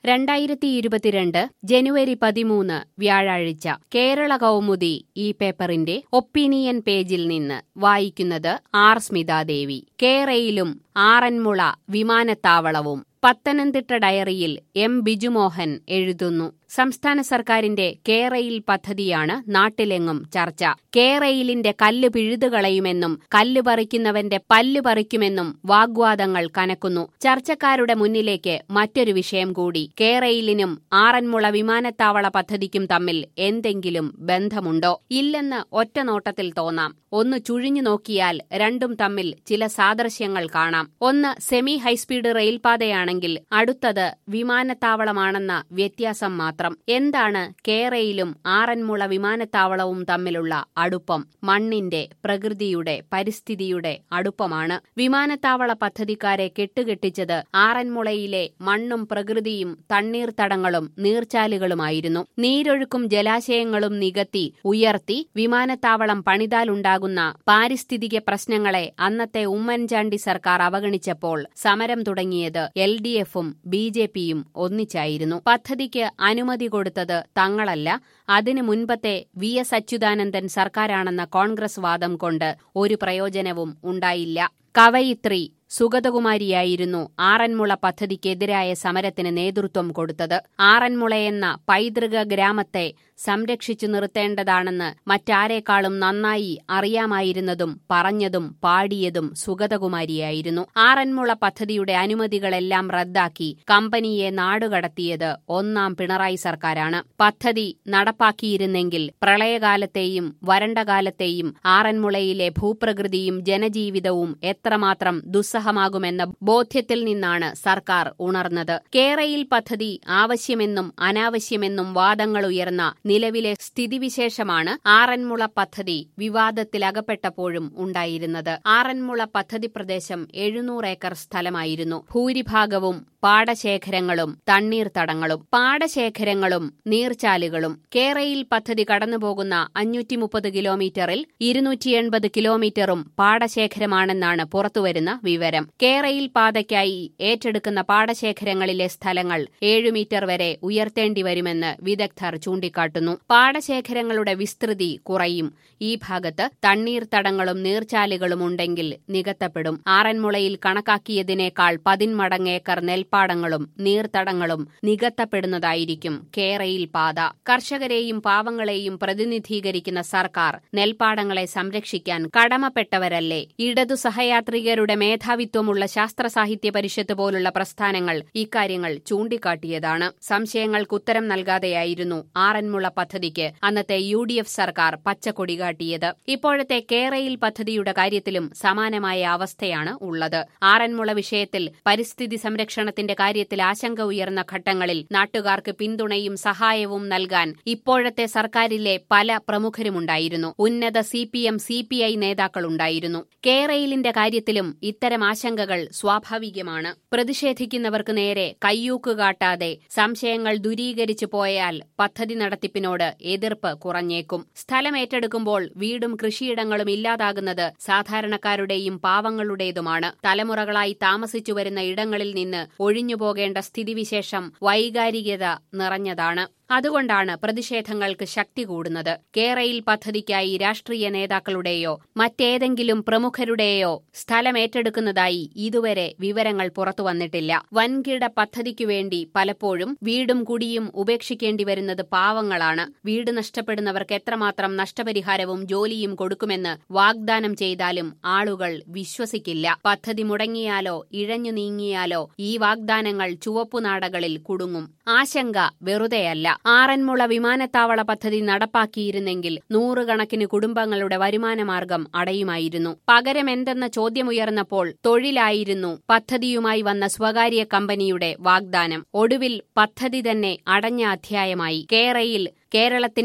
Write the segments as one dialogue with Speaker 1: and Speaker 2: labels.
Speaker 1: രണ്ടായിരത്തി ഇരുപത്തിരണ്ട് ജനുവരി പതിമൂന്ന് വ്യാഴാഴ്ച കേരള കൗമുദി ഈ പേപ്പറിന്റെ ഒപ്പീനിയൻ പേജിൽ നിന്ന് വായിക്കുന്നത് ആർ സ്മിതാദേവി കേരയിലും ആറന്മുള വിമാനത്താവളവും പത്തനംതിട്ട ഡയറിയിൽ എം ബിജുമോഹൻ എഴുതുന്നു സംസ്ഥാന സർക്കാരിന്റെ കേരയിൽ പദ്ധതിയാണ് നാട്ടിലെങ്ങും ചർച്ച കേരയിലിന്റെ കല്ല് പിഴുതുകളയുമെന്നും കല്ല് പറിക്കുന്നവന്റെ പല്ല് പറിക്കുമെന്നും വാഗ്വാദങ്ങൾ കനക്കുന്നു ചർച്ചക്കാരുടെ മുന്നിലേക്ക് മറ്റൊരു വിഷയം കൂടി കേരയിലിനും ആറന്മുള വിമാനത്താവള പദ്ധതിക്കും തമ്മിൽ എന്തെങ്കിലും ബന്ധമുണ്ടോ ഇല്ലെന്ന് ഒറ്റ നോട്ടത്തിൽ തോന്നാം ഒന്ന് ചുഴിഞ്ഞു നോക്കിയാൽ രണ്ടും തമ്മിൽ ചില സാദൃശ്യങ്ങൾ കാണാം ഒന്ന് സെമി ഹൈസ്പീഡ് റെയിൽപാതയാണെങ്കിൽ അടുത്തത് വിമാനത്താവളമാണെന്ന വ്യത്യാസം മാത്രം എന്താണ് കേരയിലും ആറന്മുള വിമാനത്താവളവും തമ്മിലുള്ള അടുപ്പം മണ്ണിന്റെ പ്രകൃതിയുടെ പരിസ്ഥിതിയുടെ അടുപ്പമാണ് വിമാനത്താവള പദ്ധതിക്കാരെ കെട്ടുകെട്ടിച്ചത് ആറന്മുളയിലെ മണ്ണും പ്രകൃതിയും തണ്ണീർത്തടങ്ങളും നീർച്ചാലുകളുമായിരുന്നു നീരൊഴുക്കും ജലാശയങ്ങളും നികത്തി ഉയർത്തി വിമാനത്താവളം പണിതാലുണ്ടാകുന്ന പാരിസ്ഥിതിക പ്രശ്നങ്ങളെ അന്നത്തെ ഉമ്മൻചാണ്ടി സർക്കാർ അവഗണിച്ചപ്പോൾ സമരം തുടങ്ങിയത് എൽ ഡി എഫും ബി ജെ പിയും ഒന്നിച്ചായിരുന്നു പദ്ധതിക്ക് അനുമതി കൊടുത്തത് തങ്ങളല്ല അതിനു മുൻപത്തെ വി എസ് അച്യുതാനന്ദൻ സർക്കാരാണെന്ന കോൺഗ്രസ് വാദം കൊണ്ട് ഒരു പ്രയോജനവും ഉണ്ടായില്ല കവയിത്രി സുഗതകുമാരിയായിരുന്നു ആറന്മുള പദ്ധതിക്കെതിരായ സമരത്തിന് നേതൃത്വം കൊടുത്തത് ആറന്മുളയെന്ന പൈതൃക ഗ്രാമത്തെ സംരക്ഷിച്ചു നിർത്തേണ്ടതാണെന്ന് മറ്റാരേക്കാളും നന്നായി അറിയാമായിരുന്നതും പറഞ്ഞതും പാടിയതും സുഗതകുമാരിയായിരുന്നു ആറന്മുള പദ്ധതിയുടെ അനുമതികളെല്ലാം റദ്ദാക്കി കമ്പനിയെ നാടുകടത്തിയത് ഒന്നാം പിണറായി സർക്കാരാണ് പദ്ധതി നടപ്പാക്കിയിരുന്നെങ്കിൽ പ്രളയകാലത്തെയും വരണ്ട കാലത്തെയും ആറന്മുളയിലെ ഭൂപ്രകൃതിയും ജനജീവിതവും എത്രമാത്രം ദുസ്സഹമാകുമെന്ന ബോധ്യത്തിൽ നിന്നാണ് സർക്കാർ ഉണർന്നത് കേരയിൽ പദ്ധതി ആവശ്യമെന്നും അനാവശ്യമെന്നും വാദങ്ങൾ ഉയർന്ന നിലവിലെ സ്ഥിതിവിശേഷമാണ് ആറന്മുള പദ്ധതി വിവാദത്തിലകപ്പെട്ടപ്പോഴും ഉണ്ടായിരുന്നത് ആറന്മുള പദ്ധതി പ്രദേശം എഴുന്നൂറ് ഏക്കർ സ്ഥലമായിരുന്നു ഭൂരിഭാഗവും പാടശേഖരങ്ങളും തണ്ണീർത്തടങ്ങളും പാടശേഖരങ്ങളും നീർച്ചാലുകളും കേരയിൽ പദ്ധതി കടന്നുപോകുന്ന അഞ്ഞൂറ്റി മുപ്പത് കിലോമീറ്ററിൽ ഇരുന്നൂറ്റി എൺപത് കിലോമീറ്ററും പാടശേഖരമാണെന്നാണ് പുറത്തുവരുന്ന വിവരം കേരയിൽ പാതയ്ക്കായി ഏറ്റെടുക്കുന്ന പാടശേഖരങ്ങളിലെ സ്ഥലങ്ങൾ ഏഴു മീറ്റർ വരെ ഉയർത്തേണ്ടി വരുമെന്ന് വിദഗ്ധർ ചൂണ്ടിക്കാട്ടുന്നു പാടശേഖരങ്ങളുടെ വിസ്തൃതി കുറയും ഈ ഭാഗത്ത് തണ്ണീർത്തടങ്ങളും നീർച്ചാലുകളും ഉണ്ടെങ്കിൽ നികത്തപ്പെടും ആറന്മുളയിൽ കണക്കാക്കിയതിനേക്കാൾ പതിന്മടങ്ങേക്കർ നെൽപ്പാടങ്ങളും നീർത്തടങ്ങളും നികത്തപ്പെടുന്നതായിരിക്കും കേരയിൽ പാത കർഷകരെയും പാവങ്ങളെയും പ്രതിനിധീകരിക്കുന്ന സർക്കാർ നെൽപ്പാടങ്ങളെ സംരക്ഷിക്കാൻ കടമപ്പെട്ടവരല്ലേ ഇടതു സഹയാത്രികരുടെ മേധാവിത്വമുള്ള ശാസ്ത്ര സാഹിത്യ പരിഷത്ത് പോലുള്ള പ്രസ്ഥാനങ്ങൾ ഇക്കാര്യങ്ങൾ ചൂണ്ടിക്കാട്ടിയതാണ് സംശയങ്ങൾക്ക് ഉത്തരം നൽകാതെയായിരുന്നു ആറന്മുള പദ്ധതിക്ക് അന്നത്തെ യു ഡി എഫ് സർക്കാർ പച്ചക്കൊടി കാട്ടിയത് ഇപ്പോഴത്തെ കേരയിൽ പദ്ധതിയുടെ കാര്യത്തിലും സമാനമായ അവസ്ഥയാണ് ഉള്ളത് ആറന്മുള വിഷയത്തിൽ പരിസ്ഥിതി സംരക്ഷണത്തിന്റെ കാര്യത്തിൽ ആശങ്ക ഉയർന്ന ഘട്ടങ്ങളിൽ നാട്ടുകാർക്ക് പിന്തുണയും സഹായവും നൽകാൻ ഇപ്പോഴത്തെ സർക്കാരിലെ പല പ്രമുഖരുമുണ്ടായിരുന്നു ഉന്നത C P M C P I നേതാക്കളുണ്ടായിരുന്നു കേരയിലിന്റെ കാര്യത്തിലും ഇത്തരം ആശങ്കകൾ സ്വാഭാവികമാണ് പ്രതിഷേധിക്കുന്നവർക്ക് നേരെ കയ്യൂക്ക് കാട്ടാതെ സംശയങ്ങൾ ദൂരീകരിച്ചു പോയാൽ പദ്ധതി നടത്തിപ്പിനോട് എതിർപ്പ് കുറഞ്ഞേക്കും സ്ഥലം ഏറ്റെടുക്കുമ്പോൾ വീടും കൃഷിയിടങ്ങളും ഇല്ലാതാകുന്നത് സാധാരണക്കാരുടെയും പാവങ്ങളുടേതുമാണ് തലമുറകളായി താമസിച്ചു വരുന്ന ഇടങ്ങളിൽ നിന്ന് ഒഴിഞ്ഞുപോകേണ്ട സ്ഥിതിവിശേഷം വൈകാരികത നിറഞ്ഞതാണ് അതുകൊണ്ടാണ് പ്രതിഷേധങ്ങൾക്ക് ശക്തി കൂടുന്നത് കേരയിൽ പദ്ധതിക്കായി രാഷ്ട്രീയ നേതാക്കളുടെയോ മറ്റേതെങ്കിലും പ്രമുഖരുടെയോ സ്ഥലം ഏറ്റെടുക്കുന്നതായി ഇതുവരെ വിവരങ്ങൾ പുറത്തുവന്നിട്ടില്ല വൻകിട പദ്ധതിക്കു വേണ്ടി പലപ്പോഴും വീടും കുടിയും ഉപേക്ഷിക്കേണ്ടി വരുന്നത് പാവങ്ങളാണ് വീട് നഷ്ടപ്പെടുന്നവർക്ക് എത്രമാത്രം നഷ്ടപരിഹാരവും ജോലിയും കൊടുക്കുമെന്ന് വാഗ്ദാനം ചെയ്താലും ആളുകൾ വിശ്വസിക്കില്ല പദ്ധതി മുടങ്ങിയാലോ ഇഴഞ്ഞു നീങ്ങിയാലോ ഈ വാഗ്ദാനങ്ങൾ ചുവപ്പുനാടകളിൽ കുടുങ്ങും ആശങ്ക വെറുതെയല്ല ആറന്മുള വിമാനത്താവള പദ്ധതി നടപ്പാക്കിയിരുന്നെങ്കിൽ നൂറുകണക്കിന് കുടുംബങ്ങളുടെ വരുമാനമാർഗം അടയുമായിരുന്നു പകരം എന്തെന്ന ചോദ്യമുയർന്നപ്പോൾ തൊഴിലായിരുന്നു പദ്ധതിയുമായി വന്ന സ്വകാര്യ കമ്പനിയുടെ വാഗ്ദാനം ഒടുവിൽ പദ്ധതി തന്നെ അടഞ്ഞ അധ്യായമായി കേരയിൽ കേരളത്തിന്റെ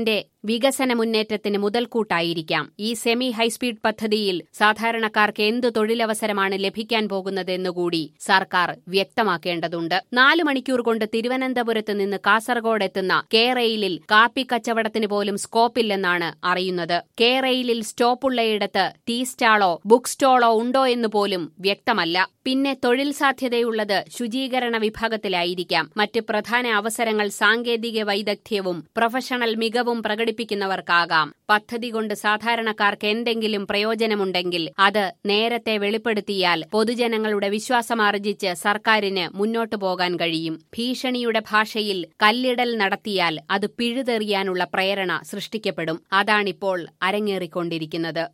Speaker 1: വികസന മുന്നേറ്റത്തിന് മുതൽക്കൂട്ടായിരിക്കാം ഈ സെമി ഹൈസ്പീഡ് പദ്ധതിയിൽ സാധാരണക്കാർക്ക് എന്തു തൊഴിലവസരമാണ് ലഭിക്കാൻ പോകുന്നതെന്നുകൂടി സർക്കാർ വ്യക്തമാക്കേണ്ടതുണ്ട് നാലു മണിക്കൂർ കൊണ്ട് തിരുവനന്തപുരത്ത് നിന്ന് കാസർഗോഡ് എത്തുന്ന കെ റെയിലിൽ കാപ്പി കച്ചവടത്തിന് പോലും സ്കോപ്പില്ലെന്നാണ് അറിയുന്നത് കെ റെയിലിൽ സ്റ്റോപ്പുള്ളയിടത്ത് ടീ സ്റ്റാളോ ബുക്ക് സ്റ്റോളോ ഉണ്ടോ എന്ന് പോലും വ്യക്തമല്ല പിന്നെ തൊഴിൽ സാധ്യതയുള്ളത് ശുചീകരണ വിഭാഗത്തിലായിരിക്കാം മറ്റ് പ്രധാന അവസരങ്ങൾ സാങ്കേതിക വൈദഗ്ധ്യവും പ്രൊഫഷണൽ മികവും പ്രകടിപ്പിക്കുന്നവർക്കാകാം പദ്ധതി കൊണ്ട് സാധാരണക്കാർക്ക് എന്തെങ്കിലും പ്രയോജനമുണ്ടെങ്കിൽ അത് നേരത്തെ വെളിപ്പെടുത്തിയാൽ പൊതുജനങ്ങളുടെ വിശ്വാസമാർജിച്ച് സർക്കാരിന് മുന്നോട്ടു പോകാൻ കഴിയും ഭീഷണിയുടെ ഭാഷയിൽ കല്ലിടൽ നടത്തിയാൽ അത് പിഴുതെറിയാനുള്ള പ്രേരണ സൃഷ്ടിക്കപ്പെടും അതാണിപ്പോൾ അരങ്ങേറിക്കൊണ്ടിരിക്കുന്നത്